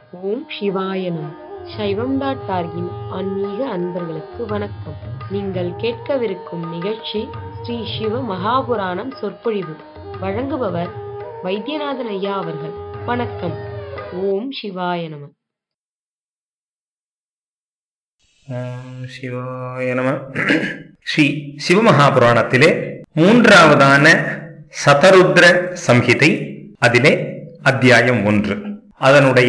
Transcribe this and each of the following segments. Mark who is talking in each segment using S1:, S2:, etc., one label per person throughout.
S1: ஓம் சிவாய நம சைவம் டாட் டார்கின் ஆன்மீக அன்பர்களுக்கு வணக்கம் நீங்கள் கேட்கவிருக்கும் நிகழ்ச்சி ஸ்ரீ சிவ மகாபுராணம் சொற்பொழிவு வழங்குபவர் வைத்தியநாதன் ஐயா அவர்கள் வணக்கம் ஓம் சிவாய நம
S2: ஓம் சிவாய நம ஸ்ரீ சிவமகாபுராணத்திலே மூன்றாவதான சதருத்ர சம்ஹிதை அதிலே அத்தியாயம் ஒன்று அதனுடைய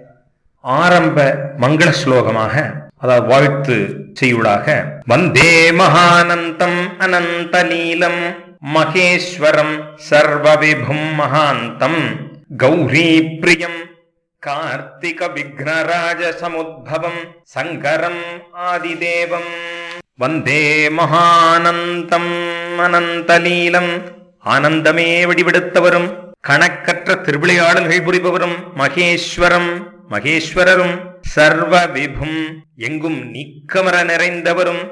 S2: ஆரம்ப மங்கள ஸ்லோகமாக அதாவது வாழ்த்து செய்யுளாக வந்தே மகானந்தம் அனந்தலீலம் மகேஸ்வரம் சர்வவிபும் மகாந்தம் கௌரி பிரியம் कार्तिक विघ्नराज समुद्भवम् சங்கரம் ஆதிதேவம் வந்தே மகானந்தம் அனந்தலீலம் ஆனந்தமே வடிவெடுத்தவரும் கணக்கற்ற திருவிளையாடல்கள் புரிபவரும் மகேஸ்வரம் மகேஸ்வரரும் சர்வ விபும் எங்கும் நீக்கமர நிறைந்தவரும்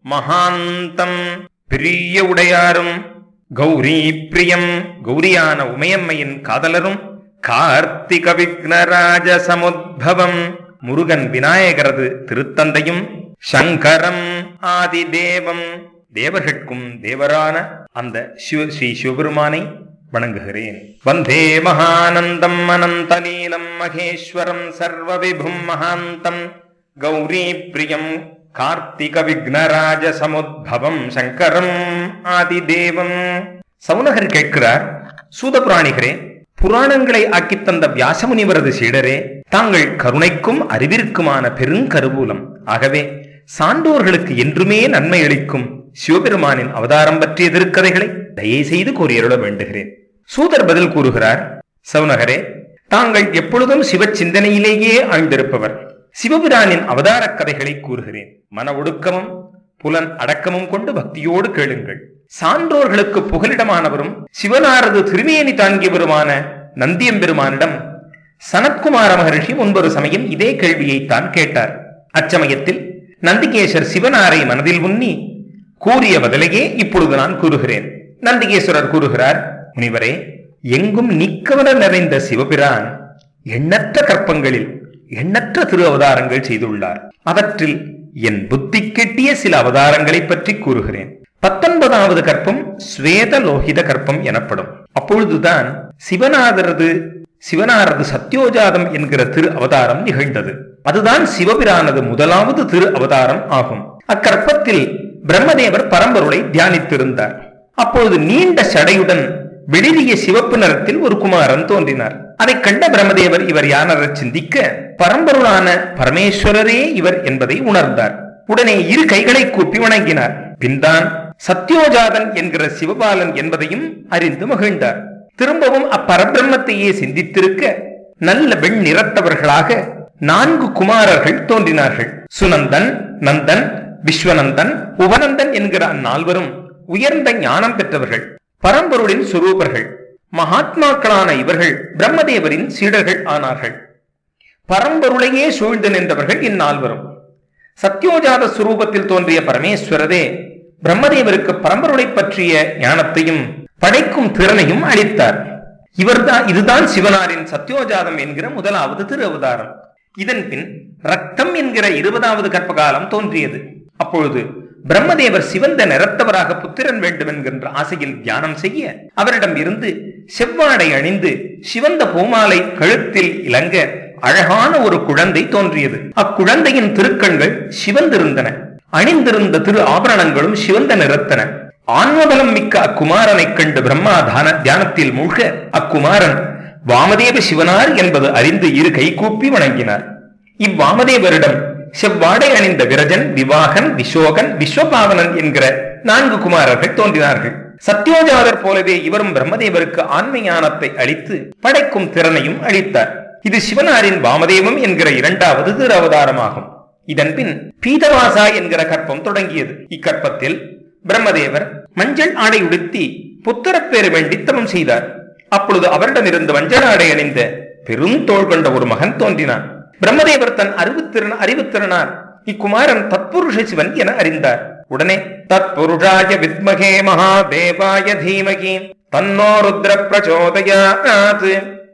S2: மகாந்தம் பிரிய உடையாரும் கௌரி பிரியம் கௌரியான உமையம்மையின் காதலரும் கார்த்திக விக்னராஜ சமுத்பவம் முருகன் விநாயகரது திருத்தந்தையும் சங்கரம் ஆதிதேவம் தேவர்கட்கும் தேவரான அந்த சிவ ஸ்ரீ சிவபெருமானை வணங்குகிறேன் வந்தே மகானந்தம் அனந்தலீலம் மகேஸ்வரம் சர்வ விபும் மகாந்தம் கௌரி பிரியம் கார்த்திக விக்னராஜ சமுத்பவம் சங்கரம் ஆதிதேவம் சவுனகர் கேட்கிறார் சூதபுராணிகரே புராணங்களை ஆக்கித் தந்த வியாசமுனிவரது சீடரே தாங்கள் கருணைக்கும் அறிவிற்குமான பெருங்கருவூலம் ஆகவே சான்றோர்களுக்கு என்றுமே நன்மை அளிக்கும் சிவபெருமானின் அவதாரம் பற்றிய திருக்கதைகளை தயை செய்து கூறியருள வேண்டுகிறேன் சூதர் பதில் கூறுகிறார் சவுனகரே தாங்கள் எப்பொழுதும் சிவ சிந்தனையிலேயே ஆழ்ந்திருப்பவர் சிவபிரானின் அவதார கதைகளை கூறுகிறேன் மன ஒடுக்கமும் புலன் அடக்கமும் கொண்டு பக்தியோடு கேளுங்கள் சான்றோர்களுக்கு புகலிடமானவரும் சிவனாரது திருமேனி தாங்கியவருமான நந்தியம்பெருமானிடம் சனத்குமார மகரிஷி முன்பொரு சமயம் இதே கேள்வியை தான் கேட்டார் அச்சமயத்தில் நந்திகேசர் சிவனாரை மனதில் உண்ணி கூறிய பதிலையே இப்பொழுது நான் கூறுகிறேன் நந்திகேஸ்வரர் கூறுகிறார் முனிவரே எங்கும் நிக்கவர நிறைந்த சிவபிரான் எண்ணற்ற கற்பங்களில் எண்ணற்ற திரு அவதாரங்கள் செய்துள்ளார் அவற்றில் என் புத்தி கெட்டிய சில அவதாரங்களை பற்றி கூறுகிறேன் பத்தொன்பதாவது கற்பம் ஸ்வேத லோகித கற்பம் எனப்படும் அப்பொழுதுதான் சிவநாதரது சிவனாரது சத்யோஜாதம் என்கிற திரு அவதாரம் நிகழ்ந்தது அதுதான் சிவபிரானது முதலாவது திரு அவதாரம் ஆகும் அக்கற்பத்தில் பிரம்மதேவர் பரம்பொருளை தியானித்திருந்தார் அப்பொழுது நீண்ட சடையுடன் வெளிரிய சிவப்பு நிறத்தில் ஒரு குமாரன் தோன்றினார் அதை கண்ட பிரம்மதேவர் இவர் யானர சிந்திக்க பரம்பொருளான பரமேஸ்வரரே இவர் என்பதை உணர்ந்தார் உடனே இரு கைகளை கூப்பி வணங்கினார் பின்தான் சத்யோஜாதன் என்கிற சிவபாலன் என்பதையும் அறிந்து மகிழ்ந்தார் திரும்பவும் அப்பரபிரம்மத்தையே சிந்தித்திருக்க நல்ல வெண் நிறத்தவர்களாக நான்கு குமாரர்கள் தோன்றினார்கள் சுனந்தன் நந்தன் விஸ்வநந்தன் உபநந்தன் என்கிற அந்நால்வரும் உயர்ந்த ஞானம் பெற்றவர்கள் பரம்பொருளின் சுரூபர்கள் மகாத்மாக்களான இவர்கள் பிரம்மதேவரின் சீடர்கள் ஆனார்கள் பரம்பொருளையே சூழ்ந்து நின்றவர்கள் இந்நால்வரும் சத்யோஜாத சுரூபத்தில் தோன்றிய பரமேஸ்வரரே பிரம்மதேவருக்கு பரம்பொருளை பற்றிய ஞானத்தையும் படைக்கும் திறனையும் அளித்தார் இவர்தான் இதுதான் சிவனாரின் சத்யோஜாதம் என்கிற முதலாவது திரு அவதாரம் இதன் பின் ரத்தம் என்கிற இருபதாவது கற்பகாலம் தோன்றியது அப்பொழுது பிரம்மதேவர் சிவந்த நிறத்தவராக புத்திரன் வேண்டும் என்கின்ற ஆசையில் தியானம் செய்ய அவரிடம் இருந்து செவ்வாடை அணிந்து சிவந்த பூமாலை கழுத்தில் இலங்க அழகான ஒரு குழந்தை தோன்றியது அக்குழந்தையின் திருக்கண்கள் சிவந்திருந்தன அணிந்திருந்த திரு ஆபரணங்களும் சிவந்த நிறத்தன ஆன்மபலம் மிக்க அக்குமாரனைக் கண்டு பிரம்மா தான தியானத்தில் மூழ்க அக்குமாரன் வாமதேவ சிவனார் என்பது அறிந்து இரு கைகூப்பி வணங்கினார் இவ்வாமதேவரிடம் செவ்வாடை அணிந்த விரஜன் விவாகன் விசோகன் விஸ்வபாவனன் என்கிற நான்கு குமாரர்கள் தோன்றினார்கள் சத்யோஜாதர் போலவே இவரும் பிரம்மதேவருக்கு ஆன்ம ஞானத்தை அளித்து படைக்கும் திறனையும் அளித்தார் இது சிவனாரின் வாமதேவம் என்கிற இரண்டாவது திரு அவதாரமாகும் இதன் பின் பீதவாசா என்கிற கற்பம் தொடங்கியது இக்கற்பத்தில் பிரம்மதேவர் மஞ்சள் ஆடை உடுத்தி புத்திரப்பேறு வேண்டி தவம் செய்தார் அப்பொழுது அவரிடமிருந்து மஞ்சள் ஆடை அணிந்த பெருந்தோள் கொண்ட ஒரு மகன் தோன்றினான் பிரம்மதேவர் தன் அறிவுத்திறன் அறிவுத்திறனார் இக்குமாரன் தத்புருஷ சிவன் என அறிந்தார் உடனே தத்புருஷாய வித்மகே மகாதேவாய தீமகி தன்னோ ருத்ர பிரச்சோதயாத்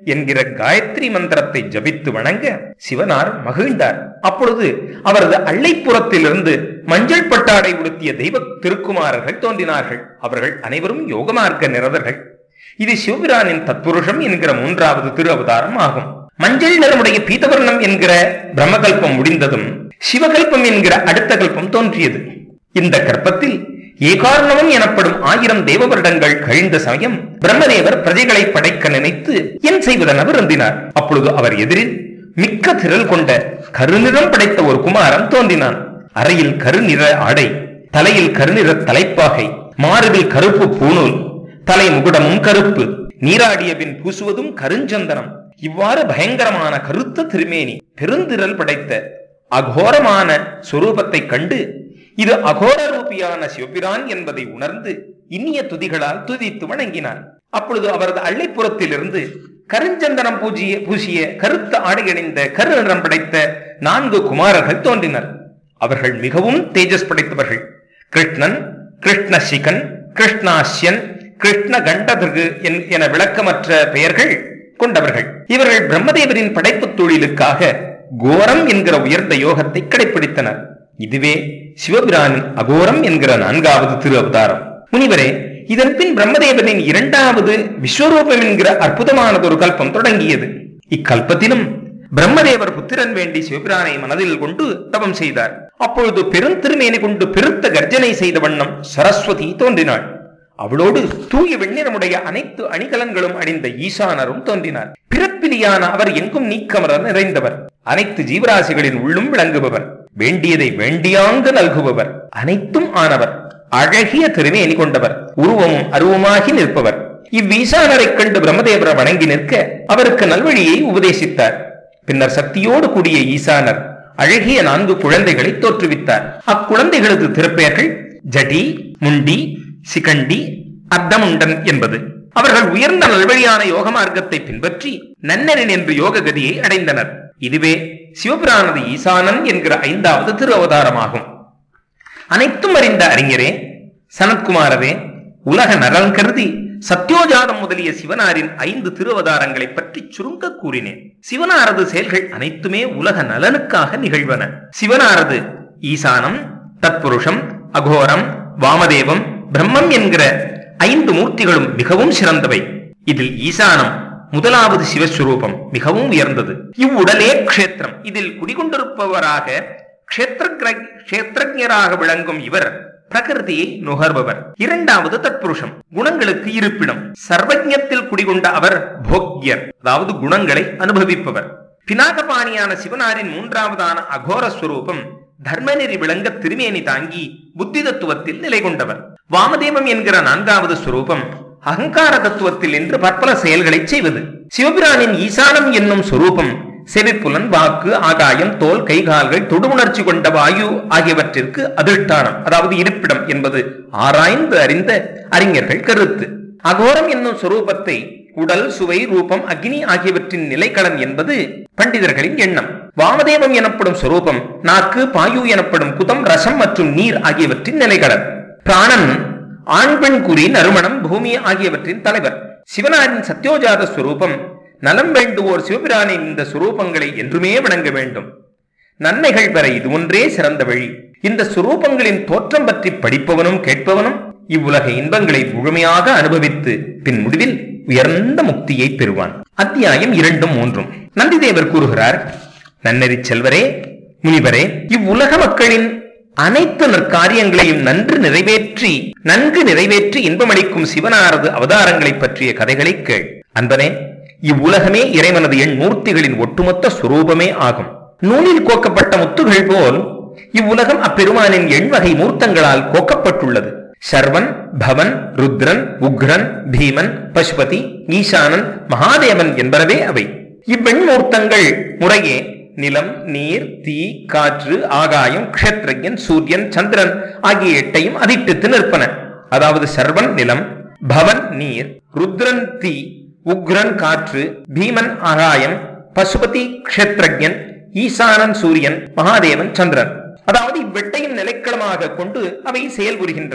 S2: என்கிற காயத்ரி மந்திரத்தை ஜபித்து வணங்க சிவனார் மகிழ்ந்தார் அப்பொழுது அவரது அள்ளைப்புறத்திலிருந்து மஞ்சள் பட்டாடை உடுத்திய தெய்வ திருக்குமாரர்கள் தோன்றினார்கள் அவர்கள் அனைவரும் யோகமார்க்க நிரதர்கள் இது சிவபிரானின் தத்புருஷம் என்கிற மூன்றாவது திரு அவதாரம் ஆகும் மஞ்சள் நிறமுடைய பீதவர்ணம் என்கிற பிரம்மகல்பம் முடிந்ததும் சிவகல்பம் என்கிற அடுத்த கல்பம் தோன்றியது இந்த கற்பத்தில் ஏகார்ணவம் எனப்படும் ஆயிரம் தேவ வருடங்கள் கழிந்த சமயம் பிரம்மதேவர் பிரஜைகளை படைக்க நினைத்து என் செய்வதென விருந்தினார் அப்பொழுது அவர் எதிரில் மிக்க திரள் கொண்ட கருநிறம் படைத்த ஒரு குமாரன் தோன்றினான் அறையில் கருநிற ஆடை தலையில் கருநிற தலைப்பாகை மார்பில் கருப்பு பூணூல் தலை முகுடமும் கருப்பு நீராடிய பின் பூசுவதும் கருஞ்சந்தனம் இவ்வாறு பயங்கரமான கருத்த திருமேனி பெருந்திரல் படைத்த அகோரமான சொரூபத்தை கண்டு இது அகோர ரூபியான சிவபிரான் என்பதை உணர்ந்து இனிய துதிகளால் துதித்து வணங்கினார் அப்பொழுது அவரது அள்ளைப்புறத்திலிருந்து கருஞ்சந்தனம் பூஜிய பூசிய கருத்த ஆடை அணிந்த கரு நிறம் படைத்த நான்கு குமாரர்கள் தோன்றினர் அவர்கள் மிகவும் தேஜஸ் படைத்தவர்கள் கிருஷ்ணன் கிருஷ்ணசிகன் கிருஷ்ணாஸ்யன் கிருஷ்ண கண்டதிருகு என விளக்கமற்ற பெயர்கள் கொண்டவர்கள் இவர்கள் பிரம்மதேவரின் படைப்புத் தொழிலுக்காக கோரம் என்கிற உயர்ந்த யோகத்தை கடைபிடித்தனர் இதுவே சிவபிரானின் அகோரம் என்கிற நான்காவது திரு அவதாரம் முனிவரே இதன் பின் பிரம்மதேவனின் இரண்டாவது விஸ்வரூபம் என்கிற அற்புதமானதொரு கல்பம் தொடங்கியது இக்கல்பத்திலும் பிரம்மதேவர் புத்திரன் வேண்டி சிவபிரானை மனதில் கொண்டு தவம் செய்தார் அப்பொழுது பெருந்திருமேனி கொண்டு பெருத்த கர்ஜனை செய்த வண்ணம் சரஸ்வதி தோன்றினாள் அவளோடு தூய வெண்ணிறமுடைய அனைத்து அணிகலன்களும் அணிந்த ஈசானரும் தோன்றினார் பிறப்பிலியான அவர் எங்கும் நீக்கமர நிறைந்தவர் அனைத்து ஜீவராசிகளின் உள்ளும் விளங்குபவர் வேண்டியதை வேண்டியாங்கு நல்குபவர் அனைத்தும் ஆனவர் அழகிய திருமேனி கொண்டவர் உருவமும் அருவமாகி நிற்பவர் இவ்வீசானரைக் கண்டு பிரம்மதேவரை வணங்கி நிற்க அவருக்கு நல்வழியை உபதேசித்தார் பின்னர் சக்தியோடு கூடிய ஈசானர் அழகிய நான்கு குழந்தைகளை தோற்றுவித்தார் அக்குழந்தைகளது திருப்பெயர்கள் ஜடி முண்டி சிகண்டி அர்த்தமுண்டன் என்பது அவர்கள் உயர்ந்த நல்வழியான யோக மார்க்கத்தை பின்பற்றி நன்னரின் என்று யோக கதியை அடைந்தனர் இதுவே சிவபிரானது ஈசானன் என்கிற ஐந்தாவது திரு அவதாரமாகும் அனைத்தும் அறிந்த அறிஞரே சனத்குமாரரே உலக நலன் கருதி சத்யோஜாதம் முதலிய சிவனாரின் ஐந்து திருவதாரங்களை பற்றி சுருங்க கூறினேன் சிவனாரது செயல்கள் அனைத்துமே உலக நலனுக்காக நிகழ்வன சிவனாரது ஈசானம் தத்புருஷம் அகோரம் வாமதேவம் பிரம்மம் என்கிற ஐந்து மூர்த்திகளும் மிகவும் சிறந்தவை இதில் ஈசானம் முதலாவது சிவஸ்வரூபம் மிகவும் உயர்ந்தது இவ்வுடலே க்ஷேத்திரம் இதில் குடிகொண்டிருப்பவராக கஷேத்திரஜராக விளங்கும் இவர் பிரகிருதியை நுகர்பவர் இரண்டாவது தத்புருஷம் குணங்களுக்கு இருப்பிடம் சர்வஜத்தில் குடிகொண்ட அவர் போக்யர் அதாவது குணங்களை அனுபவிப்பவர் பினாகபாணியான சிவனாரின் மூன்றாவதான அகோர ஸ்வரூபம் தர்மநெறி விளங்க திருமேனி தாங்கி புத்தி தத்துவத்தில் நிலை கொண்டவர் வாமதேவம் என்கிற நான்காவது ஸ்வரூபம் அகங்கார தத்துவத்தில் என்று பற்பல செயல்களை செய்வது சிவபிரானின் ஈசானம் என்னும் சொரூபம் செவிப்புலன் வாக்கு ஆகாயம் தோல் கைகால்கள் தொடுஉணர்ச்சி கொண்ட வாயு ஆகியவற்றிற்கு அதிர்ஷ்டானம் அதாவது இருப்பிடம் என்பது ஆராய்ந்து அறிந்த அறிஞர்கள் கருத்து அகோரம் என்னும் சொரூபத்தை உடல் சுவை ரூபம் அக்னி ஆகியவற்றின் நிலைக்களம் என்பது பண்டிதர்களின் எண்ணம் வாமதேவம் எனப்படும் சொரூபம் நாக்கு பாயு எனப்படும் குதம் ரசம் மற்றும் நீர் ஆகியவற்றின் நிலைக்களம் பிராணன் ஆண் பெண் குறி நறுமணம் பூமி ஆகியவற்றின் தலைவர் சிவனாரின் சத்யோஜாத ஸ்வரூபம் நலம் வேண்டுவோர் சிவபிரானின் இந்த சுரூபங்களை என்றுமே வணங்க வேண்டும் நன்மைகள் பெற இது ஒன்றே சிறந்த வழி இந்த சுரூபங்களின் தோற்றம் பற்றி படிப்பவனும் கேட்பவனும் இவ்வுலக இன்பங்களை முழுமையாக அனுபவித்து பின் முடிவில் உயர்ந்த முக்தியை பெறுவான் அத்தியாயம் இரண்டும் மூன்றும் நந்திதேவர் கூறுகிறார் நன்னெறி செல்வரே முனிவரே இவ்வுலக மக்களின் அனைத்து நற்காரியங்களையும் நன்று நிறைவேற்றி நன்கு நிறைவேற்றி இன்பமளிக்கும் சிவனாரது அவதாரங்களை பற்றிய கதைகளை கேள் அன்பனே இவ்வுலகமே இறைவனது எண் மூர்த்திகளின் ஒட்டுமொத்த சுரூபமே ஆகும் நூலில் கோக்கப்பட்ட முத்துகள் போல் இவ்வுலகம் அப்பெருமானின் எண்வகை மூர்த்தங்களால் கோக்கப்பட்டுள்ளது சர்வன் பவன் ருத்ரன் உக்ரன் பீமன் பசுபதி ஈசானன் மகாதேவன் என்பனவே அவை இவ்வெண்மூர்த்தங்கள் முறையே நிலம் நீர் தீ காற்று ஆகாயம் க்ஷேத்ரஜன் சூரியன் சந்திரன் ஆகிய எட்டையும் அதிட்டித்து நிற்பன அதாவது சர்வன் நிலம் பவன் நீர் ருத்ரன் தீ உக்ரன் காற்று பீமன் ஆகாயம் பசுபதி க்ஷேத்ரஜன் ஈசானன் சூரியன் மகாதேவன் சந்திரன் அதாவது இவ்வெட்டையும் நிலைக்களமாக கொண்டு அவை செயல்புரிகின்றன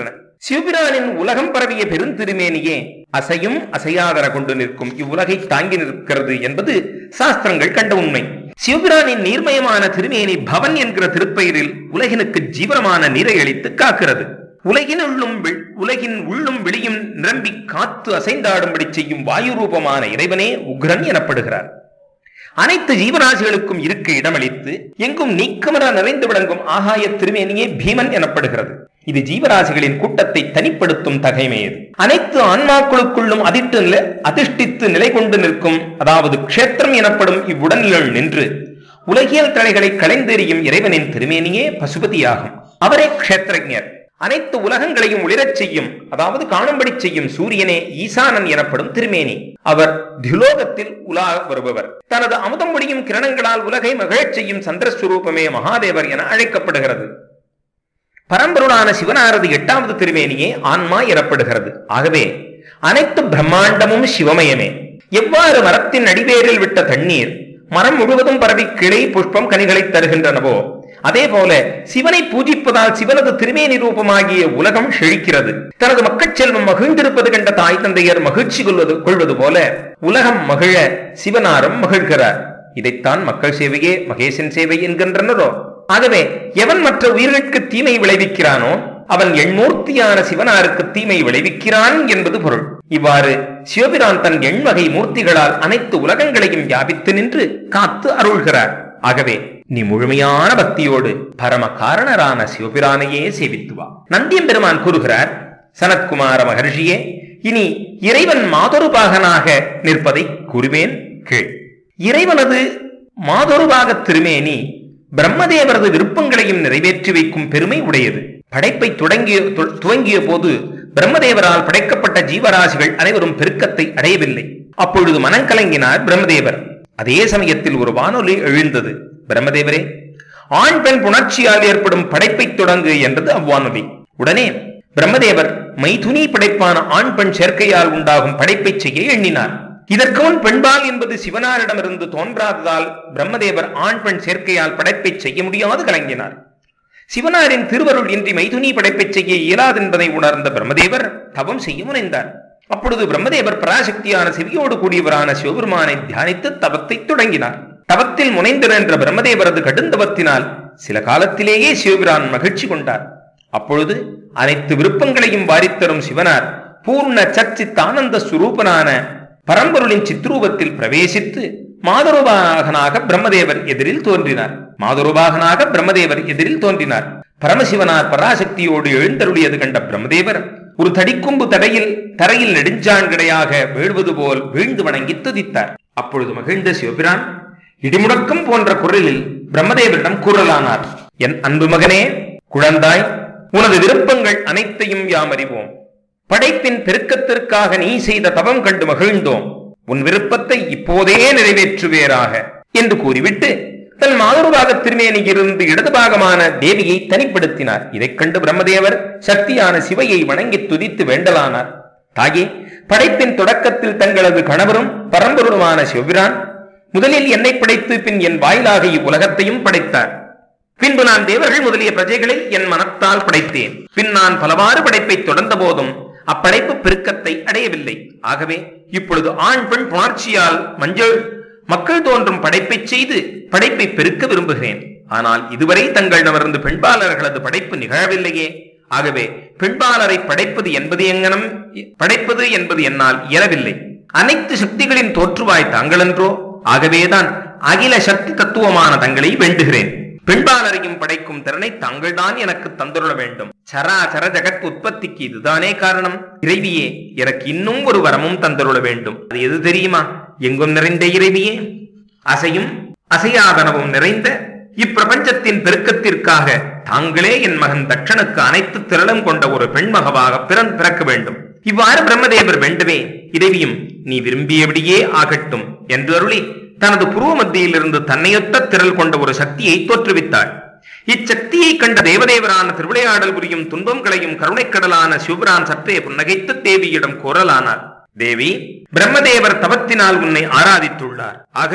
S2: சிவபிரானின் உலகம் பரவிய பெருந்திருமேனியே அசையும் அசையாதர கொண்டு நிற்கும் இவ்வுலகை தாங்கி நிற்கிறது என்பது சாஸ்திரங்கள் கண்ட உண்மை சிவபிரானின் நீர்மயமான திருமேனி பவன் என்கிற திருப்பெயரில் உலகினுக்கு ஜீவனமான நீரை அளித்து காக்கிறது உலகின் உள்ளும் வி- உலகின் உள்ளும் வெளியும் நிரம்பி காத்து அசைந்தாடும்படி செய்யும் வாயு ரூபமான இறைவனே உக்ரன் எனப்படுகிறார் அனைத்து ஜீவராசிகளுக்கும் இருக்க இடமளித்து எங்கும் நீக்கமர நிறைந்து விளங்கும் ஆகாய திருமேனியே பீமன் எனப்படுகிறது இது ஜீவராசிகளின் கூட்டத்தை தனிப்படுத்தும் தகைமையது அனைத்து ஆன்மாக்களுக்குள்ளும் அதிட்டு நிலை அதிஷ்டித்து நிலை கொண்டு நிற்கும் அதாவது க்ஷேத்திரம் எனப்படும் இவ்வுடலில் நின்று உலகியல் தலைகளை களைந்தெறியும் இறைவனின் திருமேனியே பசுபதியாகும் அவரே க்ஷேத்திரஞர் அனைத்து உலகங்களையும் ஒளிரச் செய்யும் அதாவது காணும்படி செய்யும் சூரியனே ஈசானன் எனப்படும் திருமேனி அவர் தியுலோகத்தில் உலா வருபவர் தனது அமுதம் முடியும் கிரணங்களால் உலகை மகிழச் செய்யும் சந்திரஸ்வரூபமே மகாதேவர் என அழைக்கப்படுகிறது பரம்பொருளான சிவனாரது எட்டாவது திருமேனியே ஆன்மா எனப்படுகிறது ஆகவே அனைத்து பிரம்மாண்டமும் சிவமயமே எவ்வாறு மரத்தின் அடிவேரில் விட்ட தண்ணீர் மரம் முழுவதும் பரவி கிளை புஷ்பம் கனிகளை தருகின்றனவோ அதே போல சிவனை பூஜிப்பதால் சிவனது திருமேனி ரூபமாகிய உலகம் செழிக்கிறது தனது மக்கட் செல்வம் மகிழ்ந்திருப்பது கண்ட தாய் தந்தையர் மகிழ்ச்சி கொள்வது கொள்வது போல உலகம் மகிழ சிவனாரும் மகிழ்கிறார் இதைத்தான் மக்கள் சேவையே மகேசன் சேவை என்கின்றனரோ ஆகவே எவன் மற்ற உயிர்களுக்கு தீமை விளைவிக்கிறானோ அவன் எண்மூர்த்தியான சிவனாருக்கு தீமை விளைவிக்கிறான் என்பது பொருள் இவ்வாறு சிவபிரான் தன் எண்வகை மூர்த்திகளால் அனைத்து உலகங்களையும் வியாபித்து நின்று காத்து அருள்கிறார் ஆகவே நீ முழுமையான பக்தியோடு பரம காரணரான சிவபிரானையே சேவித்து வா நந்தியம் பெருமான் கூறுகிறார் சனத்குமார மகர்ஷியே இனி இறைவன் மாதொருபாகனாக நிற்பதை கூறுவேன் கேள் இறைவனது மாதொருபாக திருமேனி பிரம்மதேவரது விருப்பங்களையும் நிறைவேற்றி வைக்கும் பெருமை உடையது படைப்பை தொடங்கிய து- துவங்கிய போது பிரம்மதேவரால் படைக்கப்பட்ட ஜீவராசிகள் அனைவரும் பெருக்கத்தை அடையவில்லை அப்பொழுது மனம் கலங்கினார் பிரம்மதேவர் அதே சமயத்தில் ஒரு வானொலி எழுந்தது பிரம்மதேவரே ஆண் பெண் புணர்ச்சியால் ஏற்படும் படைப்பை தொடங்கு என்றது அவ்வானொலி உடனே பிரம்மதேவர் மைதுனி படைப்பான ஆண் பெண் சேர்க்கையால் உண்டாகும் படைப்பை செய்ய எண்ணினார் இதற்கு முன் பெண்பால் என்பது சிவனாரிடமிருந்து தோன்றாததால் பிரம்மதேவர் ஆண் பெண் சேர்க்கையால் படைப்பை செய்ய முடியாது கலங்கினார் சிவனாரின் திருவருள் இன்றி மைதுனி படைப்பை செய்ய இயலாதென்பதை உணர்ந்த பிரம்மதேவர் தவம் செய்ய முனைந்தார் அப்பொழுது பிரம்மதேவர் பராசக்தியான செவியோடு கூடியவரான சிவபெருமானை தியானித்து தவத்தை தொடங்கினார் தவத்தில் முனைந்து நின்ற பிரம்மதேவரது கடுந்தவத்தினால் சில காலத்திலேயே சிவபிரான் மகிழ்ச்சி கொண்டார் அப்பொழுது அனைத்து விருப்பங்களையும் வாரித்தரும் சிவனார் பூர்ண சச்சித் ஆனந்த சுரூபனான பரம்பொருளின் சித்ரூபத்தில் பிரவேசித்து மாதருபாகனாக பிரம்மதேவர் எதிரில் தோன்றினார் மாதருபாகனாக பிரம்மதேவர் எதிரில் தோன்றினார் பரமசிவனார் பராசக்தியோடு எழுந்தருளியது கண்ட பிரம்மதேவர் ஒரு தடிக்கும்பு தடையில் தரையில் நெடுஞ்சான்கடையாக வீழ்வது போல் வீழ்ந்து வணங்கி துதித்தார் அப்பொழுது மகிழ்ந்த சிவபிரான் இடிமுடக்கம் போன்ற குரலில் பிரம்மதேவரிடம் கூறலானார் என் அன்பு மகனே குழந்தாய் உனது விருப்பங்கள் அனைத்தையும் யாம் அறிவோம் படைப்பின் பெருக்கத்திற்காக நீ செய்த தவம் கண்டு மகிழ்ந்தோம் உன் விருப்பத்தை இப்போதே நிறைவேற்றுவேராக என்று கூறிவிட்டு தன் மாதொருபாக திருமேனியிலிருந்து இடது பாகமான தேவியை தனிப்படுத்தினார் இதைக் கண்டு பிரம்மதேவர் சக்தியான சிவையை வணங்கி துதித்து வேண்டலானார் தாயே படைப்பின் தொடக்கத்தில் தங்களது கணவரும் பரம்பொருளுமான சிவபிரான் முதலில் என்னை படைத்து பின் என் வாயிலாக இவ்வுலகத்தையும் படைத்தார் பின்பு நான் தேவர்கள் முதலிய பிரஜைகளை என் மனத்தால் படைத்தேன் பின் நான் பலவாறு படைப்பை தொடர்ந்த போதும் அப்படைப்பு பெருக்கத்தை அடையவில்லை ஆகவே இப்பொழுது ஆண் பெண் புணர்ச்சியால் மஞ்சள் மக்கள் தோன்றும் படைப்பை செய்து படைப்பை பெருக்க விரும்புகிறேன் ஆனால் இதுவரை தங்களிடமிருந்து பெண்பாளர்களது படைப்பு நிகழவில்லையே ஆகவே பெண்பாளரை படைப்பது என்பது எங்கனம் படைப்பது என்பது என்னால் இயலவில்லை அனைத்து சக்திகளின் தோற்றுவாய் தாங்களென்றோ ஆகவேதான் அகில சக்தி தத்துவமான தங்களை வேண்டுகிறேன் பெண்பாளரையும் படைக்கும் திறனை தாங்கள்தான் எனக்கு தந்துள்ள வேண்டும் சராசர ஜகத் உற்பத்திக்கு இதுதானே காரணம் இறைவியே எனக்கு இன்னும் ஒரு வரமும் தந்துள்ள வேண்டும் அது எது தெரியுமா எங்கும் நிறைந்த இறைவியே அசையும் அசையாதனவும் நிறைந்த இப்பிரபஞ்சத்தின் பெருக்கத்திற்காக தாங்களே என் மகன் தட்சனுக்கு அனைத்து திரளும் கொண்ட ஒரு பெண்மகவாக பிறன் பிறக்க வேண்டும் இவ்வாறு பிரம்மதேவர் வேண்டுமே இறைவியும் நீ விரும்பியபடியே ஆகட்டும் என்று அருளி தனது புருவ மத்தியிலிருந்து தன்னையொத்த திரள் கொண்ட ஒரு சக்தியை தோற்றுவித்தாள் இச்சக்தியை கண்ட தேவதேவரான திருவிளையாடல் புரியும் துன்பங்களையும் கருணைக்கடலான சிவபிரான் சற்றே புன்னகைத்து தேவியிடம் கோரலானார் தேவி பிரம்மதேவர் தவத்தினால் உன்னை ஆராதித்துள்ளார் ஆகவே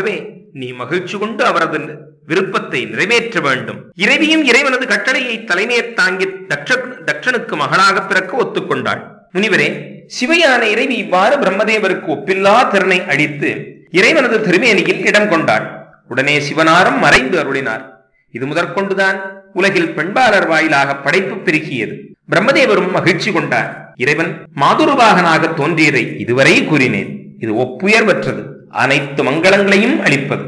S2: நீ மகிழ்ச்சி கொண்டு அவரது விருப்பத்தை நிறைவேற்ற வேண்டும் இறைவியும் இறைவனது கட்டளையை தலைமையை தாங்கி தக்ஷ தக்ஷனுக்கு மகளாக பிறக்க ஒத்துக்கொண்டாள் முனிவரே சிவையான இறைவி இவ்வாறு பிரம்மதேவருக்கு ஒப்பில்லா திறனை அடித்து இறைவனது திருமேனியில் இடம் கொண்டாள் உடனே சிவனாரம் மறைந்து அருளினார் இது முதற்கொண்டுதான் உலகில் பெண்பாளர் வாயிலாக படைப்பு பெருகியது பிரம்மதேவரும் மகிழ்ச்சி கொண்டார் இறைவன் மாதுருவாகனாக தோன்றியதை இதுவரை கூறினேன் இது ஒப்புயர்வற்றது அனைத்து மங்களங்களையும் அளிப்பது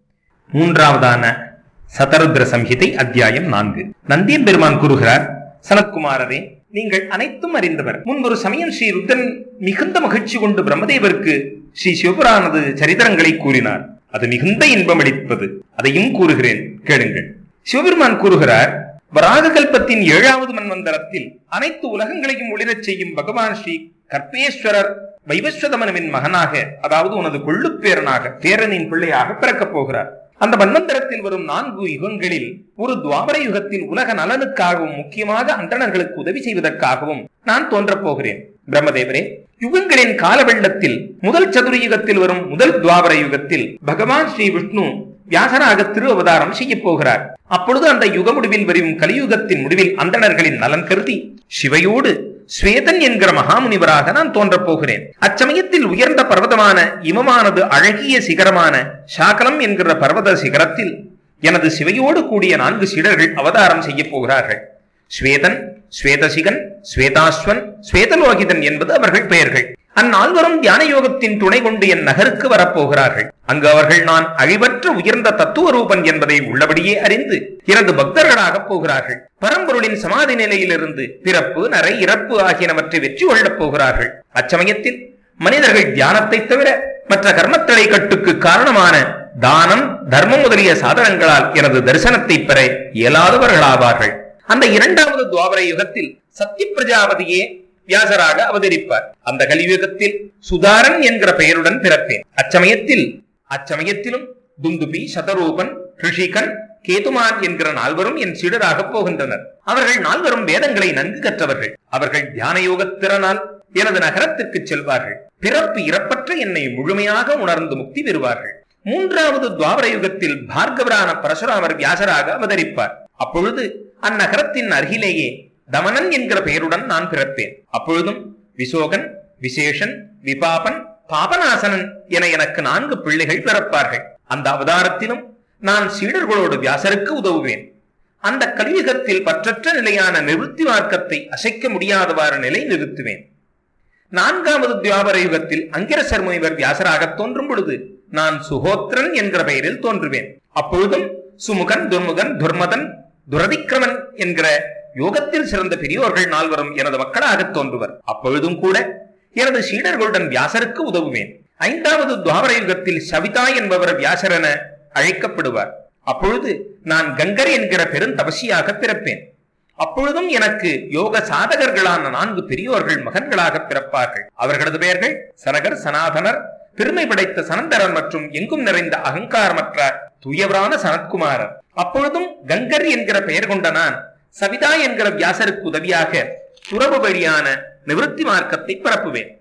S2: மூன்றாவதான சதருத்ர சம்ஹிதை அத்தியாயம் நான்கு நந்தியம் பெருமான் கூறுகிறார் சனத்குமாரரே நீங்கள் அனைத்தும் அறிந்தவர் முன்பொரு சமயம் ஸ்ரீ ருத்தன் மிகுந்த மகிழ்ச்சி கொண்டு பிரம்மதேவருக்கு ஸ்ரீ சிவபுரானது சரித்திரங்களை கூறினார் அது மிகுந்த இன்பம் அளிப்பது அதையும் கூறுகிறேன் கேளுங்கள் சிவபெருமான் கூறுகிறார் வராக கல்பத்தின் ஏழாவது மன்வந்தரத்தில் அனைத்து உலகங்களையும் ஒளிரச் செய்யும் பகவான் ஸ்ரீ கற்பேஸ்வரர் வைவஸ்வதமனுவின் மகனாக அதாவது உனது கொள்ளுப்பேரனாக பேரனின் பிள்ளையாக பிறக்கப் போகிறார் அந்த மன்வந்தரத்தில் வரும் நான்கு யுகங்களில் ஒரு துவாபர யுகத்தில் உலக நலனுக்காகவும் முக்கியமாக அந்தணர்களுக்கு உதவி செய்வதற்காகவும் நான் தோன்றப் போகிறேன் பிரம்மதேவரே யுகங்களின் கால வெள்ளத்தில் முதல் சதுரயுகத்தில் வரும் முதல் துவாபர யுகத்தில் பகவான் ஸ்ரீ விஷ்ணு வியாசராக திரு அவதாரம் செய்ய போகிறார் அப்பொழுது அந்த யுக முடிவில் வரும் கலியுகத்தின் முடிவில் அந்தணர்களின் நலன் கருதி சிவையோடு ஸ்வேதன் என்கிற மகாமுனிவராக நான் தோன்றப் போகிறேன் அச்சமயத்தில் உயர்ந்த பர்வதமான இமமானது அழகிய சிகரமான சாக்கலம் என்கிற பர்வத சிகரத்தில் எனது சிவையோடு கூடிய நான்கு சீடர்கள் அவதாரம் செய்ய போகிறார்கள் ஸ்வேதன் ஸ்வேதசிகன் ஸ்வேதாஸ்வன் ஸ்வேதலோகிதன் என்பது அவர்கள் பெயர்கள் அந்நால்வரும் தியான யோகத்தின் துணை கொண்டு என் நகருக்கு வரப்போகிறார்கள் அங்கு அவர்கள் நான் அழிவற்ற உயர்ந்த தத்துவ ரூபன் என்பதை உள்ளபடியே அறிந்து எனது பக்தர்களாக போகிறார்கள் பரம்பொருளின் சமாதி நிலையிலிருந்து பிறப்பு நரை இறப்பு ஆகியனவற்றை வெற்றி கொள்ளப் போகிறார்கள் அச்சமயத்தில் மனிதர்கள் தியானத்தை தவிர மற்ற கர்மத்தடை கட்டுக்கு காரணமான தானம் தர்மம் முதலிய சாதனங்களால் எனது தரிசனத்தை பெற இயலாதவர்களாவார்கள் அந்த இரண்டாவது துவாபர யுகத்தில் சத்திய பிரஜாபதியே வியாசராக அவதரிப்பார் அந்த கலியுகத்தில் சுதாரன் என்கிற பெயருடன் பிறப்பேன் அச்சமயத்தில் அச்சமயத்திலும் துந்துபி சதரூபன் ரிஷிகன் கேதுமான் என்கிற நால்வரும் என் சீடராக போகின்றனர் அவர்கள் நால்வரும் வேதங்களை நன்கு கற்றவர்கள் அவர்கள் தியான யோகத்திறனால் எனது நகரத்திற்கு செல்வார்கள் பிறப்பு இறப்பற்ற என்னை முழுமையாக உணர்ந்து முக்தி பெறுவார்கள் மூன்றாவது துவாபர யுகத்தில் பார்கவரான பரசுராமர் வியாசராக அவதரிப்பார் அப்பொழுது அந்நகரத்தின் அருகிலேயே தமனன் என்கிற பெயருடன் நான் பிறப்பேன் அப்பொழுதும் விசோகன் விசேஷன் விபாபன் பாபநாசனன் என எனக்கு நான்கு பிள்ளைகள் பிறப்பார்கள் அந்த அவதாரத்திலும் நான் சீடர்களோடு வியாசருக்கு உதவுவேன் அந்த கலியுகத்தில் பற்றற்ற நிலையான நிவர்த்தி மார்க்கத்தை அசைக்க முடியாதவாறு நிலை நிறுத்துவேன் நான்காவது தியாபர யுகத்தில் அங்கிரசர் முனிவர் வியாசராக தோன்றும் பொழுது நான் சுகோத்திரன் என்கிற பெயரில் தோன்றுவேன் அப்பொழுதும் சுமுகன் துர்முகன் துர்மதன் துரதிக்கிரமன் என்கிற யோகத்தில் சிறந்த பெரியோர்கள் நால்வரும் எனது மக்களாக தோன்றுவர் அப்பொழுதும் கூட எனது சீடர்களுடன் வியாசருக்கு உதவுவேன் ஐந்தாவது துவாபர யுகத்தில் சவிதா என்பவர் வியாசர் என அழைக்கப்படுவார் அப்பொழுது நான் கங்கர் என்கிற பெருந்தபசியாக பிறப்பேன் அப்பொழுதும் எனக்கு யோக சாதகர்களான நான்கு பெரியோர்கள் மகன்களாக பிறப்பார்கள் அவர்களது பெயர்கள் சனகர் சனாதனர் பெருமை படைத்த சனந்தரன் மற்றும் எங்கும் நிறைந்த அகங்காரமற்ற துயவரான சனத்குமாரர் அப்பொழுதும் கங்கர் என்கிற பெயர் கொண்ட நான் சவிதா என்கிற வியாசருக்கு உதவியாக துறவு வழியான நிவர்த்தி மார்க்கத்தை பரப்புவேன்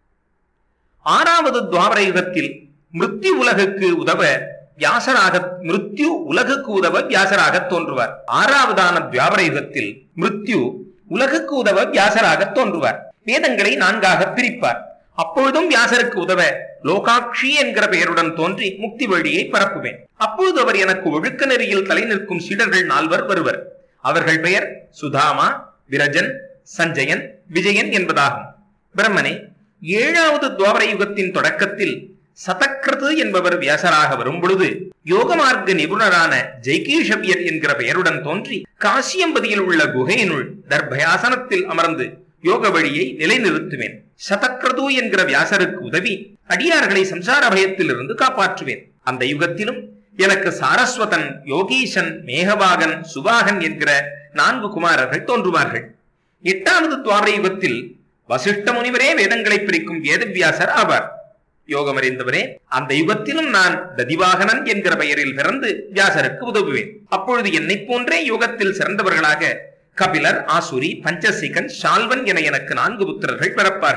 S2: ஆறாவது துவாபர யுகத்தில் மிருத்யு உலகுக்கு உதவ வியாசராக மிருத்யு உலகுக்கு உதவ வியாசராக தோன்றுவார் ஆறாவதான துவாபர யுகத்தில் மிருத்யு உலகுக்கு உதவ வியாசராக தோன்றுவார் வேதங்களை நான்காக பிரிப்பார் அப்பொழுதும் வியாசருக்கு உதவ லோகாட்சி என்கிற பெயருடன் தோன்றி முக்தி வழியை பரப்புவேன் அப்பொழுது அவர் எனக்கு ஒழுக்க நெறியில் தலை நிற்கும் சீடர்கள் நால்வர் வருவர் அவர்கள் பெயர் சுதாமா விரஜன் சஞ்சயன் விஜயன் என்பதாகும் பிரம்மனே ஏழாவது துவாபர யுகத்தின் தொடக்கத்தில் சதக்கிருது என்பவர் வியாசராக வரும் பொழுது யோக மார்க்க நிபுணரான ஜெய்கீஷவியர் என்கிற பெயருடன் தோன்றி காசியம்பதியில் உள்ள குகையினுள் தர்பயாசனத்தில் அமர்ந்து யோக வழியை நிலைநிறுத்துவேன் சதக்கிரது என்கிற வியாசருக்கு உதவி அடியார்களை சம்சார பயத்தில் இருந்து காப்பாற்றுவேன் அந்த யுகத்திலும் எனக்கு சாரஸ்வதன் யோகீசன் மேகவாகன் சுபாகன் என்கிற நான்கு குமாரர்கள் தோன்றுவார்கள் எட்டாவது துவார யுகத்தில் வசிஷ்ட முனிவரே வேதங்களை பிரிக்கும் வேதவியாசர் ஆவார் யோகம் அறிந்தவரே அந்த யுகத்திலும் நான் ததிவாகனன் என்கிற பெயரில் பிறந்து வியாசருக்கு உதவுவேன் அப்பொழுது என்னை போன்றே யோகத்தில் சிறந்தவர்களாக கபிலர் ஆசுரி பஞ்சசிகன் ஷால்வன் என எனக்கு நான்கு புத்திரர்கள் பிறப்பார்கள்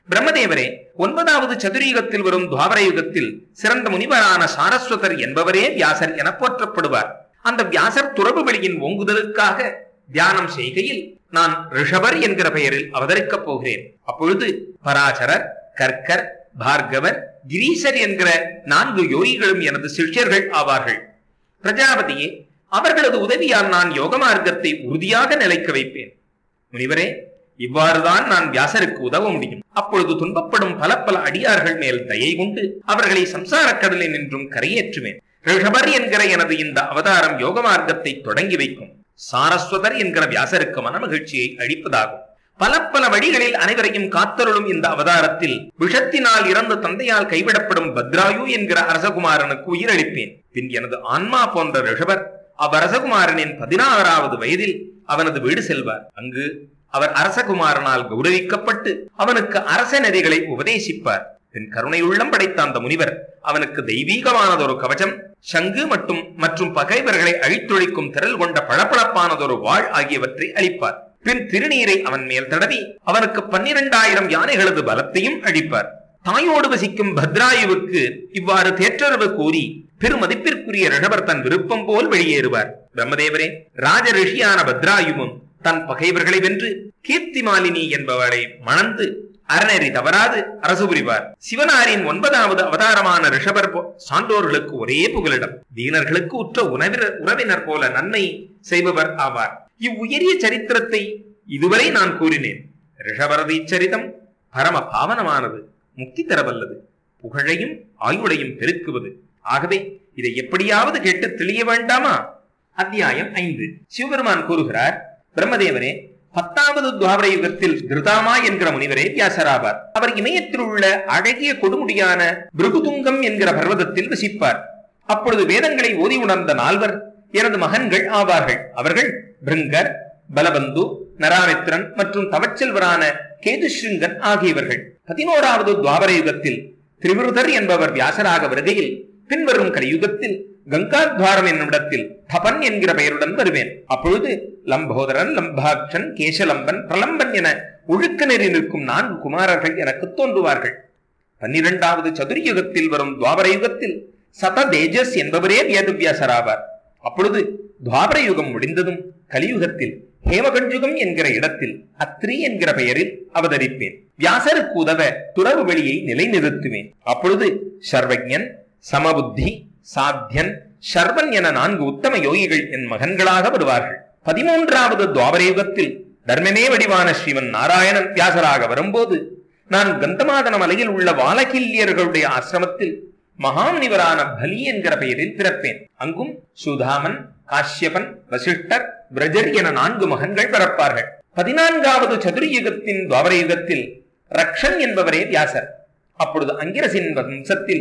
S2: பிரம்மதேவரே ஒன்பதாவது சதுரயுகத்தில் வரும் துவாபர யுகத்தில் சிறந்த முனிவரான சாரஸ்வதர் என்பவரே வியாசர் என போற்றப்படுவார் அந்த வியாசர் துறவு வெளியின் ஓங்குதலுக்காக தியானம் செய்கையில் நான் ரிஷபர் என்கிற பெயரில் அவதரிக்கப் போகிறேன் அப்பொழுது பராசரர் கர்க்கர் பார்கவர் கிரீசர் என்கிற நான்கு யோகிகளும் எனது சிஷ்யர்கள் ஆவார்கள் பிரஜாபதியே அவர்களது உதவியால் நான் யோக மார்க்கத்தை உறுதியாக நிலைக்க வைப்பேன் முனிவரே இவ்வாறுதான் நான் வியாசருக்கு உதவ முடியும் அப்பொழுது துன்பப்படும் பல பல அடியார்கள் மேல் தயை கொண்டு அவர்களை சம்சாரக் கடலில் நின்றும் கரையேற்றுவேன் ரிஷபர் என்கிற எனது இந்த அவதாரம் யோக மார்க்கத்தை தொடங்கி வைக்கும் சாரஸ்வதர் என்கிற வியாசருக்கு மனமகிழ்ச்சியை அளிப்பதாகும் பல பல வழிகளில் அனைவரையும் காத்தருளும் இந்த அவதாரத்தில் விஷத்தினால் இறந்து தந்தையால் கைவிடப்படும் பத்ராயு என்கிற அரசகுமாரனுக்கு உயிரளிப்பேன் பின் எனது ஆன்மா போன்ற ரிஷபர் அவ்வரசகுமாரனின் பதினாறாவது வயதில் அவனது வீடு செல்வார் அங்கு அவர் அரசகுமாரனால் கௌரவிக்கப்பட்டு அவனுக்கு அரச நெறிகளை உபதேசிப்பார் பின் கருணை உள்ளம் படைத்த அந்த முனிவர் அவனுக்கு தெய்வீகமானதொரு கவசம் சங்கு மற்றும் மற்றும் பகைவர்களை அழித்தொழிக்கும் திரள் கொண்ட பளபளப்பானதொரு வாழ் ஆகியவற்றை அளிப்பார் பின் திருநீரை அவன் மேல் தடவி அவனுக்கு பன்னிரண்டாயிரம் யானைகளது பலத்தையும் அளிப்பார் தாயோடு வசிக்கும் பத்ராயுவுக்கு இவ்வாறு தேற்றரவு கூறி பெருமதிப்பிற்குரிய ரிஷபர் தன் விருப்பம் போல் வெளியேறுவார் பிரம்மதேவரே ராஜ ரிஷியான பத்ராயுவும் தன் பகைவர்களை வென்று கீர்த்திமாலினி என்பவளை மணந்து அறநெறி தவறாது அரசு புரிவார் சிவனாரின் ஒன்பதாவது அவதாரமான ரிஷபர் போ- சான்றோர்களுக்கு ஒரே புகலிடம் தீனர்களுக்கு உற்ற உணவினர் உறவினர் போல நன்மை செய்பவர் ஆவார் இவ்வுயரிய சரித்திரத்தை இதுவரை நான் கூறினேன் ரிஷபரது இச்சரிதம் பரம பாவனமானது முக்தி தரவல்லது புகழையும் ஆயுளையும் பெருக்குவது ஆகவே இதை எப்படியாவது கேட்டு தெளிய வேண்டாமா அத்தியாயம் ஐந்து சிவபெருமான் கூறுகிறார் பிரம்மதேவரே பத்தாவது துவாபர யுகத்தில் திருதாமா என்கிற முனிவரே வியாசராவார் அவர் இமயத்தில் உள்ள அழகிய கொடுமுடியான பிருகுதுங்கம் என்கிற பர்வதத்தில் வசிப்பார் அப்பொழுது வேதங்களை ஓதி உணர்ந்த நால்வர் எனது மகன்கள் ஆவார்கள் அவர்கள் பிருங்கர் பலபந்து நராமித்ரன் மற்றும் தவச்செல்வரான கேதுஷ்ருங்கன் ஆகியவர்கள் பதினோராவது துவாபர யுகத்தில் திரிவிருதர் என்பவர் வியாசராக வருகையில் பின்வரும் கலியுகத்தில் கங்காத்வாரம் என்னும் இடத்தில் தபன் என்கிற பெயருடன் வருவேன் அப்பொழுது லம்போதரன் லம்பாக்ஷன் கேசலம்பன் பிரலம்பன் என ஒழுக்க நெறி நிற்கும் நான்கு குமாரர்கள் எனக்கு தோன்றுவார்கள் பன்னிரண்டாவது சதுர்யுகத்தில் வரும் துவாபர யுகத்தில் சத தேஜஸ் என்பவரே வேதவியாசராவார் அப்பொழுது துவாபர யுகம் முடிந்ததும் கலியுகத்தில் ஹேமகஞ்சுகம் என்கிற இடத்தில் அத்ரி என்கிற பெயரில் அவதரிப்பேன் வியாசருக்கு உதவ துறவு வெளியை நிலைநிறுத்துவேன் அப்பொழுது சர்வஜன் சமபுத்தி சாத்தியன் ஷர்வன் என நான்கு உத்தம யோகிகள் என் மகன்களாக வருவார்கள் பதிமூன்றாவது துவாபர யுகத்தில் தர்மமே வடிவான ஸ்ரீமன் நாராயணன் வியாசராக வரும்போது நான் கந்தமாதன மலையில் உள்ள வாலகில்யர்களுடைய ஆசிரமத்தில் மகாமுனிவரான பலி என்கிற பெயரில் பிறப்பேன் அங்கும் சுதாமன் காஷ்யபன் வசிஷ்டர் பிரஜர் என நான்கு மகன்கள் பிறப்பார்கள் பதினான்காவது சதுர்யுகத்தின் துவாபர யுகத்தில் ரக்ஷன் என்பவரே வியாசர் அப்பொழுது அங்கிரசின் வம்சத்தில்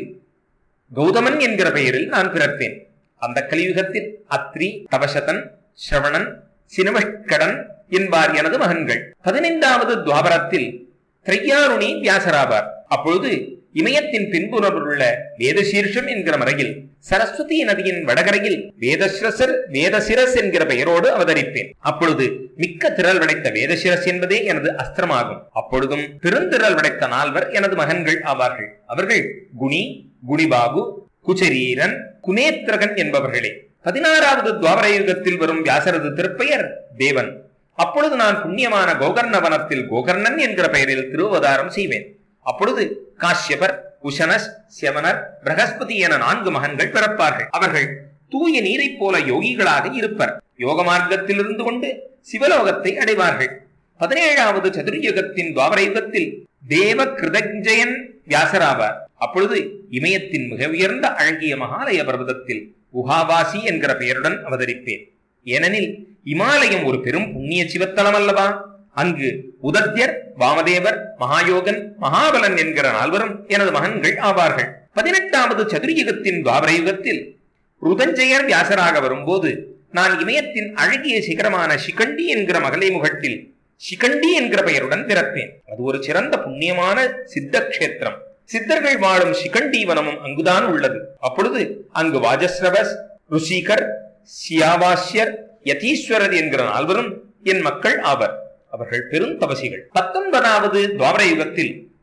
S2: கௌதமன் என்கிற பெயரில் நான் பிறப்பேன் அந்த கலியுகத்தில் அத்ரி தவசதன் ஸ்ரவணன் சினமஷ்கடன் என்பார் எனது மகன்கள் பதினைந்தாவது துவாபரத்தில் திரையாருணி வியாசராவார் அப்பொழுது இமயத்தின் பின்புறமுள்ள வேதசீர்ஷம் என்கிற மறையில் சரஸ்வதி நதியின் வடகரையில் வேதஸ்ரசர் வேதசிரஸ் என்கிற பெயரோடு அவதரிப்பேன் அப்பொழுது மிக்க திரள் படைத்த வேதசிரஸ் என்பதே எனது அஸ்திரமாகும் அப்பொழுதும் பெருந்திரள் படைத்த நால்வர் எனது மகன்கள் ஆவார்கள் அவர்கள் குணி குணிபாபு குச்சரீரன் குனேத்ரகன் என்பவர்களே பதினாறாவது துவாபர யுகத்தில் வரும் வியாசரது திருப்பெயர் தேவன் அப்பொழுது நான் புண்ணியமான கோகர்ணவனத்தில் கோகர்ணன் என்கிற பெயரில் திருவதாரம் செய்வேன் அப்பொழுது காஷ்யபர் உஷனஸ் சியவனர் பிரகஸ்பதி என நான்கு மகன்கள் பிறப்பார்கள் அவர்கள் தூய நீரைப் போல யோகிகளாக இருப்பர் யோக மார்க்கத்தில் இருந்து கொண்டு சிவலோகத்தை அடைவார்கள் பதினேழாவது சதுர்யுகத்தின் துவாபர யுகத்தில் தேவ கிருதஞ்சயன் வியாசராவார் அப்பொழுது இமயத்தின் மிக உயர்ந்த அழகிய மகாலய பர்வதத்தில் குஹாவாசி என்கிற பெயருடன் அவதரிப்பேன் ஏனெனில் இமாலயம் ஒரு பெரும் புண்ணிய சிவத்தலம் அல்லவா அங்கு உதத்யர் வாமதேவர் மகாயோகன் மகாபலன் என்கிற நால்வரும் எனது மகன்கள் ஆவார்கள் பதினெட்டாவது சதுர்யுகத்தின் துவாபர யுகத்தில் ருதஞ்சயர் வியாசராக வரும்போது நான் இமயத்தின் அழகிய சிகரமான சிகண்டி என்கிற மகளை முகட்டில் சிகண்டி என்கிற பெயருடன் பிறப்பேன் அது ஒரு சிறந்த புண்ணியமான சித்த கஷேத்திரம் சித்தர்கள் வாழும் சிகண்டீவனமும் அங்குதான் உள்ளது அப்பொழுது அங்கு வாஜஸ்ரவஸ் ருஷிகர் சியாவாஸ்யர் யதீஸ்வரர் என்கிற நால்வரும் என் மக்கள் ஆவர் அவர்கள் பெரும் தபசிகள் பத்தொன்பதாவது துவாபர யுகத்தில்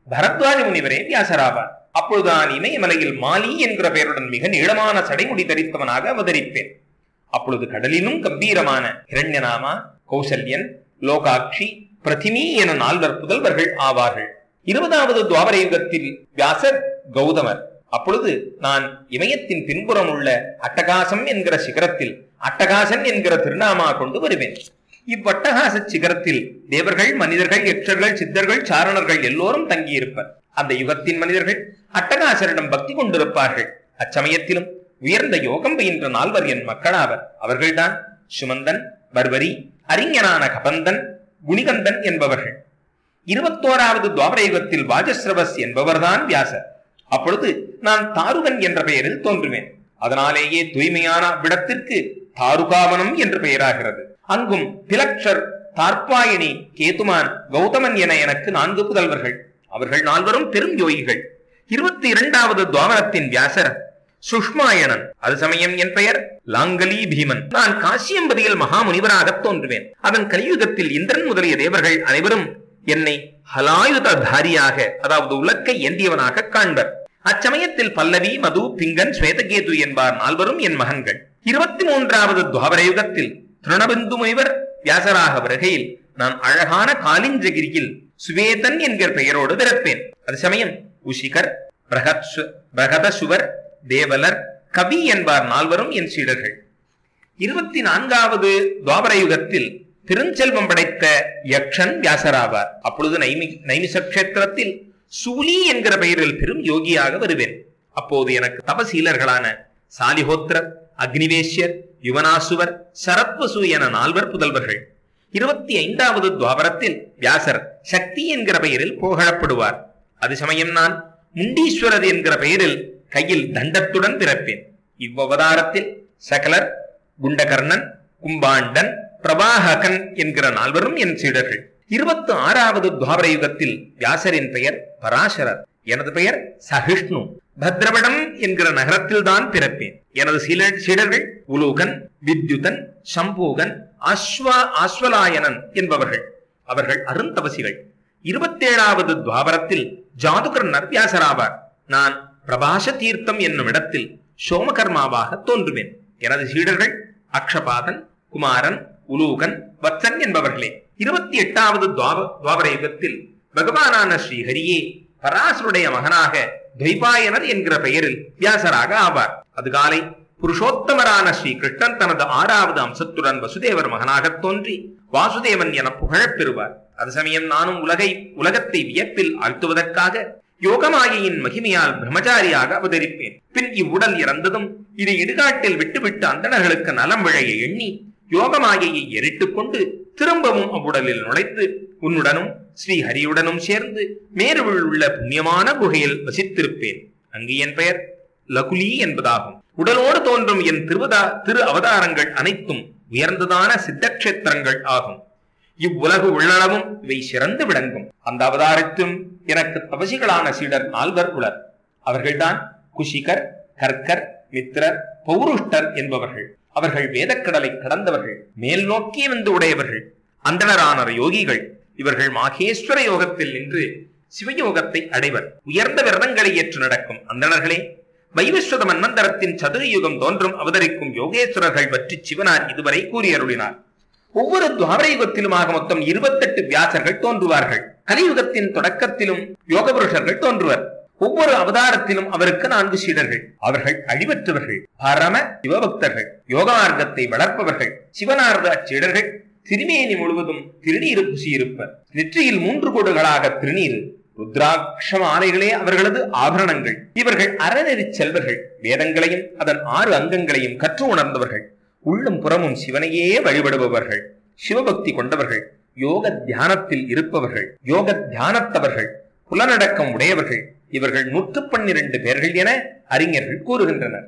S2: பரத்வாஜ முனிவரே வியாசராவார் அப்பொழுது நான் இமயமலையில் மாலி என்கிற பெயருடன் மிக நீளமான சடைமுடி தரித்தவனாக அவதரிப்பேன் அப்பொழுது கடலிலும் கம்பீரமான இரண்யநாமா கௌசல்யன் லோகாட்சி பிரதிமி என நால்வர் புதல்வர்கள் ஆவார்கள் இருபதாவது துவாபர யுகத்தில் வியாசர் கௌதமர் அப்பொழுது நான் இமயத்தின் பின்புறம் உள்ள அட்டகாசம் என்கிற சிகரத்தில் அட்டகாசன் என்கிற திருநாமா கொண்டு வருவேன் இவ்வட்டகாச சிகரத்தில் தேவர்கள் மனிதர்கள் யக்ஷர்கள் சித்தர்கள் சாரணர்கள் எல்லோரும் தங்கியிருப்பர் அந்த யுகத்தின் மனிதர்கள் அட்டகாசரிடம் பக்தி கொண்டிருப்பார்கள் அச்சமயத்திலும் உயர்ந்த யோகம் பயின்ற நால்வர் என் மக்களாவர் அவர்கள்தான் சுமந்தன் பர்வரி அறிஞனான கபந்தன் குணிகந்தன் என்பவர்கள் இருபத்தோராவது துவாபரயுகத்தில் வாஜஸ்ரவஸ் என்பவர்தான் வியாசர் அப்பொழுது நான் தாருகன் என்ற பெயரில் தோன்றுவேன் அதனாலேயே தூய்மையான விடத்திற்கு தாருகாவனம் என்று பெயராகிறது அங்கும் திலக்ஷர் தார்பாயணி கேதுமான் கௌதமன் என எனக்கு நான்கு புதல்வர்கள் அவர்கள் நால்வரும் பெரும் யோகிகள் இருபத்தி இரண்டாவது துவாபரத்தின் வியாசர் சுஷ்மாயணன் அது சமயம் என் பெயர் லாங்கலி பீமன் நான் காசியம்பதியில் மகாமுனிவராக தோன்றுவேன் அதன் கலியுகத்தில் இந்திரன் முதலிய தேவர்கள் அனைவரும் என்னை ஹலாயுததாரியாக அதாவது உலக்கை ஏந்தியவனாக காண்பர் அச்சமயத்தில் பல்லவி மது பிங்கன் ஸ்வேதகேது என்பார் நால்வரும் என் மகன்கள் இருபத்தி மூன்றாவது துவாபர யுகத்தில் திருணபிந்து முனிவர் வியாசராக வருகையில் நான் அழகான காலிஞ்சகிரியில் சுவேதன் என்கிற பெயரோடு பிறப்பேன் அது சமயம் உஷிகர் பிரகத் பிரகதசுவர் தேவலர் கவி என்பார் நால்வரும் என் சீடர்கள் இருபத்தி நான்காவது துவாபர யுகத்தில் பெருஞ்செல்வம் படைத்த யக்ஷன் வியாசராவார் அப்பொழுது நைமி நைமிச கஷேத்திரத்தில் சூலி என்கிற பெயரில் பெரும் யோகியாக வருவேன் அப்போது எனக்கு தபசீலர்களான சாலிஹோத்திரர் அக்னிவேஷ்யர் யுவனாசுவர் சரத்வசு என நால்வர் புதல்வர்கள் இருபத்தி ஐந்தாவது துவாபரத்தில் வியாசர் சக்தி என்கிற பெயரில் புகழப்படுவார் அது சமயம் நான் முண்டீஸ்வரர் என்கிற பெயரில் கையில் தண்டத்துடன் பிறப்பேன் இவ்வவதாரத்தில் சகலர் குண்டகர்ணன் கும்பாண்டன் பிரபாககன் என்கிற நால்வரும் என் சீடர்கள் இருபத்தி ஆறாவது துவாபர யுகத்தில் வியாசரின் பெயர் பராசரர் எனது பெயர் சகிஷ்ணு பத்ரவடம் என்கிற நகரத்தில் தான் பிறப்பேன் எனது சில சீடர்கள் உலூகன் வித்யுதன் சம்பூகன் அஸ்வ ஆஸ்வலாயனன் என்பவர்கள் அவர்கள் அருந்தவசிகள் இருபத்தேழாவது துவாபரத்தில் ஜாதுகர்ணர் வியாசராவார் நான் பிரபாச தீர்த்தம் என்னும் இடத்தில் சோமகர்மாவாக தோன்றுவேன் எனது சீடர்கள் அக்ஷபாதன் குமாரன் உலூகன் வத்சன் என்பவர்களே இருபத்தி எட்டாவது துவாபர யுகத்தில் பகவானான ஸ்ரீஹரியே பராசருடைய மகனாக துவைபாயனர் என்கிற பெயரில் வியாசராக ஆவார் அதுகாலை புருஷோத்தமரான ஸ்ரீ கிருஷ்ணன் தனது ஆறாவது அம்சத்துடன் வசுதேவர் மகனாக தோன்றி வாசுதேவன் என புகழப் பெறுவார் அது சமயம் நானும் உலகை உலகத்தை வியப்பில் ஆழ்த்துவதற்காக யோகமாயையின் மகிமையால் பிரம்மச்சாரியாக அவதரிப்பேன் பின் இவ்வுடல் இறந்ததும் இதை இடுகாட்டில் விட்டுவிட்டு அந்தணர்களுக்கு நலம் விழைய எண்ணி யோகமாயையை எரிட்டுக் கொண்டு திரும்பவும் அவ்வுடலில் நுழைத்து உன்னுடனும் ஸ்ரீ ஹரியுடனும் சேர்ந்து மேருவில் உள்ள புண்ணியமான குகையில் வசித்திருப்பேன் அங்கு என் பெயர் லகுலி என்பதாகும் உடலோடு தோன்றும் என் திருவதா திரு அவதாரங்கள் அனைத்தும் உயர்ந்ததான சித்தக்ஷேத்திரங்கள் ஆகும் இவ்வுலகு உள்ளளவும் இவை சிறந்து விளங்கும் அந்த அவதாரத்தும் எனக்கு தவசிகளான சீடர் நால்வர் உளர் அவர்கள்தான் குஷிகர் கர்க்கர் மித்திரர் பௌருஷ்டர் என்பவர்கள் அவர்கள் வேதக்கடலை கடந்தவர்கள் மேல் நோக்கி வந்து உடையவர்கள் அந்தணரான யோகிகள் இவர்கள் மாகேஸ்வர யோகத்தில் நின்று சிவயோகத்தை அடைவர் உயர்ந்த விரதங்களை ஏற்று நடக்கும் அந்தணர்களே வைவஸ்வத மன்வந்தரத்தின் சதுரயுகம் தோன்றும் அவதரிக்கும் யோகேஸ்வரர்கள் பற்றி சிவனார் இதுவரை கூறியருளினார் ஒவ்வொரு துவாபர யுகத்திலுமாக மொத்தம் இருபத்தெட்டு வியாசர்கள் தோன்றுவார்கள் கலியுகத்தின் தொடக்கத்திலும் யோக புருஷர்கள் தோன்றுவர் ஒவ்வொரு அவதாரத்திலும் அவருக்கு நான்கு சீடர்கள் அவர்கள் அழிவற்றவர்கள் பரம சிவபக்தர்கள் யோக மார்க்கத்தை வளர்ப்பவர்கள் சிவனார்ந்த அச்சீடர்கள் திருமேனி முழுவதும் திருநீரு பூசியிருப்பர் நெற்றியில் மூன்று கோடுகளாக திருநீரு ருத்ராட்ச மாலைகளே அவர்களது ஆபரணங்கள் இவர்கள் அறநெறி செல்வர்கள் வேதங்களையும் அதன் ஆறு அங்கங்களையும் கற்று உணர்ந்தவர்கள் உள்ளும் புறமும் சிவனையே வழிபடுபவர்கள் சிவபக்தி கொண்டவர்கள் யோக தியானத்தில் இருப்பவர்கள் யோக தியானத்தவர்கள் புலனடக்கம் உடையவர்கள் இவர்கள் நூற்று பன்னிரண்டு பேர்கள் என அறிஞர்கள் கூறுகின்றனர்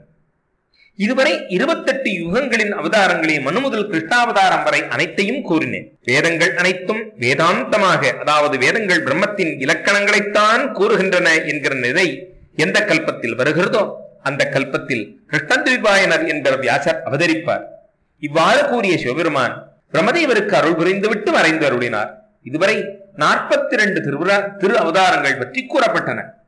S2: இதுவரை இருபத்தெட்டு யுகங்களின் அவதாரங்களை மனு முதல் கிருஷ்ணாவதாரம் வரை அனைத்தையும் கூறினேன் வேதங்கள் அனைத்தும் வேதாந்தமாக அதாவது வேதங்கள் பிரம்மத்தின் இலக்கணங்களைத்தான் கூறுகின்றன என்கிற நிலை எந்த கல்பத்தில் வருகிறதோ அந்த கல்பத்தில் கிருஷ்ணத்விபாயனர் என்கிற வியாசர் அவதரிப்பார் இவ்வாறு கூறிய சிவபெருமான் பிரமதேவருக்கு அருள் புரிந்துவிட்டு மறைந்து அருளினார் இதுவரை நாற்பத்தி ரெண்டு திருவிழா திரு அவதாரங்கள் பற்றி கூறப்பட்டன